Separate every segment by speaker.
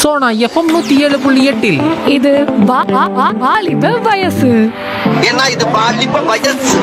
Speaker 1: Sona FM நூத்தி ஏழு புள்ளி எட்டில்
Speaker 2: இது வா- வா- வா- வாலிப வயசு
Speaker 3: ஏன்னா இது பாலிப்ப வயசு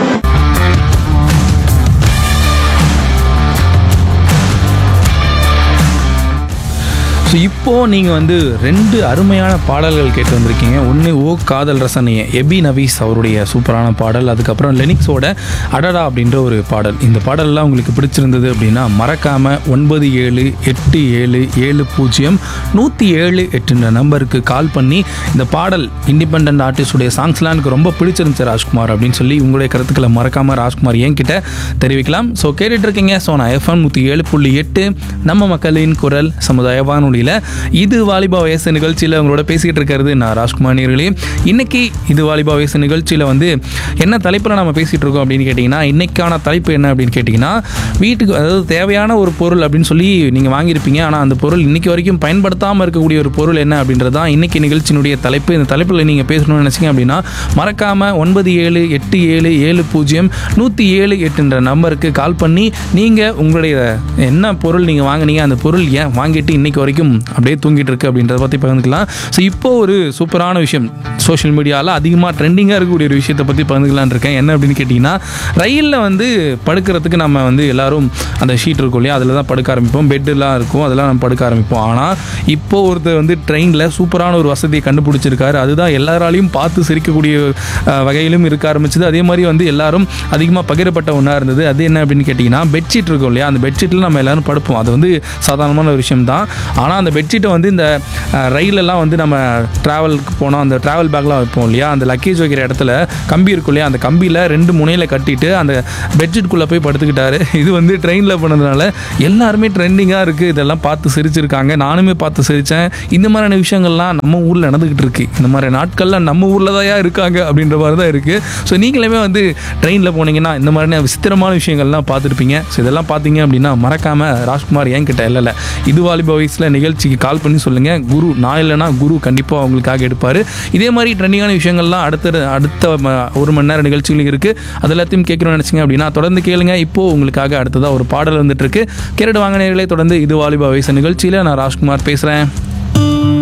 Speaker 4: ஸோ இப்போது நீங்கள் வந்து ரெண்டு அருமையான பாடல்கள் கேட்டு வந்திருக்கீங்க ஒன்று ஓ காதல் ரசனைய எபி நவீஸ் அவருடைய சூப்பரான பாடல் அதுக்கப்புறம் லெனிக்ஸோட அடடா அப்படின்ற ஒரு பாடல் இந்த பாடல்லாம் உங்களுக்கு பிடிச்சிருந்தது அப்படின்னா மறக்காமல் ஒன்பது ஏழு எட்டு ஏழு ஏழு பூஜ்ஜியம் நூற்றி ஏழு எட்டுன்ற நம்பருக்கு கால் பண்ணி இந்த பாடல் இண்டிபெண்ட் ஆர்டிஸ்டுடைய சாங்ஸ்லாம் எனக்கு ரொம்ப பிடிச்சிருந்துச்சு ராஜ்குமார் அப்படின்னு சொல்லி உங்களுடைய கருத்துக்களை மறக்காமல் ராஜ்குமார் என்கிட்ட தெரிவிக்கலாம் ஸோ கேட்டுட்டு இருக்கீங்க ஸோ நான் எஃப்எம் நூற்றி ஏழு புள்ளி எட்டு நம்ம மக்களின் குரல் சமுதாய வானொலியில் இது வாலிபா வயசு நிகழ்ச்சியில் உங்களோட பேசிக்கிட்டு இருக்கிறது நான் ராஜ்குமார் நேர்களே இன்னைக்கு இது வாலிபா வயசு நிகழ்ச்சியில் வந்து என்ன தலைப்பில் நம்ம பேசிகிட்டு இருக்கோம் அப்படின்னு கேட்டிங்கன்னா இன்னைக்கான தலைப்பு என்ன அப்படின்னு கேட்டிங்கன்னா வீட்டுக்கு அதாவது தேவையான ஒரு பொருள் அப்படின்னு சொல்லி நீங்கள் வாங்கியிருப்பீங்க ஆனால் அந்த பொருள் இன்னைக்கு வரைக்கும் பயன்படுத்தாமல் இருக்கக்கூடிய ஒரு பொருள் என்ன அப்படின்றது தான் இன்னைக்கு நிகழ்ச்சியினுடைய தலைப்பு இந்த தலைப்பில் நீங்கள் பேசணும்னு நினச்சிங்க அப்படின்னா மறக்காமல் ஒன்பது ஏழு எட்டு ஏழு ஏழு பூஜ்ஜியம் நூற்றி ஏழு எட்டுன்ற நம்பருக்கு கால் பண்ணி நீங்கள் உங்களுடைய என்ன பொருள் நீங்கள் வாங்குனீங்க அந்த பொருள் ஏன் வாங்கிட்டு இன்னைக்கு வரைக்கும் அப்படியே தூங்கிட்டு இருக்கு அப்படின்றத பற்றி பகிர்ந்துக்கலாம் ஸோ இப்போ ஒரு சூப்பரான விஷயம் சோஷியல் மீடியாவில் அதிகமாக ட்ரெண்டிங்காக இருக்கக்கூடிய ஒரு விஷயத்தை பற்றி பகிர்ந்துக்கலாம்னு இருக்கேன் என்ன அப்படின்னு கேட்டிங்கன்னா ரயிலில் வந்து படுக்கிறதுக்கு நம்ம வந்து எல்லாரும் அந்த ஷீட் இருக்கும் இல்லையா அதில் தான் படுக்க ஆரம்பிப்போம் பெட்டெல்லாம் இருக்கும் அதெல்லாம் நம்ம படுக்க ஆரம்பிப்போம் ஆனால் இப்போ ஒருத்தர் வந்து ட்ரெயினில் சூப்பரான ஒரு வசதியை கண்டுபிடிச்சிருக்காரு அதுதான் எல்லாராலையும் பார்த்து சிரிக்கக்கூடிய அஹ், வகையிலும் இருக்க ஆரம்பிச்சது அதே மாதிரி வந்து எல்லாரும் அதிகமாக பகிரப்பட்ட ஒன்றா இருந்தது அது என்ன அப்படின்னு கேட்டிங்கன்னா பெட்ஷீட் இருக்கும் இல்லையா அந்த பெட்ஷீட்டில் நம்ம எல்லாரும் படுப்போம் அது வந்து சாதாரணமான ஒரு விஷயம் தான் ஆனால் அந்த பெட்ஷீட்டை வந்து இந்த அஹ், ரயிலெல்லாம் வந்து நம்ம ட்ராவலுக்கு போனோம் அந்த ட்ராவல் பேக்லாம் வைப்போம் இல்லையா அந்த லக்கேஜ் வைக்கிற இடத்துல கம்பி இருக்கும் இல்லையா அந்த கம்பியில் ரெண்டு முனையில் கட்டிட்டு அந்த பெட்ஷீட்குள்ளே போய் படுத்துக்கிட்டாரு இது வந்து ட்ரெயினில் பண்ணதுனால எல்லாருமே ட்ரெண்டிங்காக இருக்குது இதெல்லாம் பார்த்து சிரிச்சிருக்காங்க நானுமே பார்த்து சிரித்தேன் இந்த மாதிரியான விஷயங்கள்லாம் நம்ம ஊரில் நடந்துக்கிட்டு இருக்கு இந்த மாதிரி நாட்கள்லாம் நம்ம ஊரில் தான் இருக்காங்க அப்படின்ற மாதிரி தான் இருக்குது ஸோ நீங்களுமே வந்து ட்ரெயினில் போனீங்கன்னா இந்த மாதிரியான விசித்திரமான விஷயங்கள்லாம் பார்த்துருப்பீங்க ஸோ இதெல்லாம் பார்த்தீங்க அப்படின்னா மறக்காமல் ராஜ்குமார் என்கிட்ட இல்லை இது வாலிப வயசில் நிகழ்ச்சிக்கு கால் பண்ணி சொல்லுங்கள் குரு நான் இல்லைனா குரு கண்டிப்பாக அவங்களுக்காக எடுப்பார் இதே மாதிரி ட்ரெண்டிங்கான விஷயங்கள்லாம் அடுத்த அடுத்த ம- ஒரு மணி நேரம் நிகழ்ச்சிகளும் இருக்குது அது எல்லாத்தையும் கேட்கணும்னு நினச்சிங்க அப்படின்னா தொடர்ந்து கேளுங்க இப்போது உங்களுக்காக அடுத்ததாக ஒரு பாடல் வந்துட்டு இருக்கு கேரட் வாங்கினீர்களே தொடர்ந்து இது வாலிப வயசு நிகழ்ச்சியில் நான் ராஜ்குமார் பேசுகிறேன்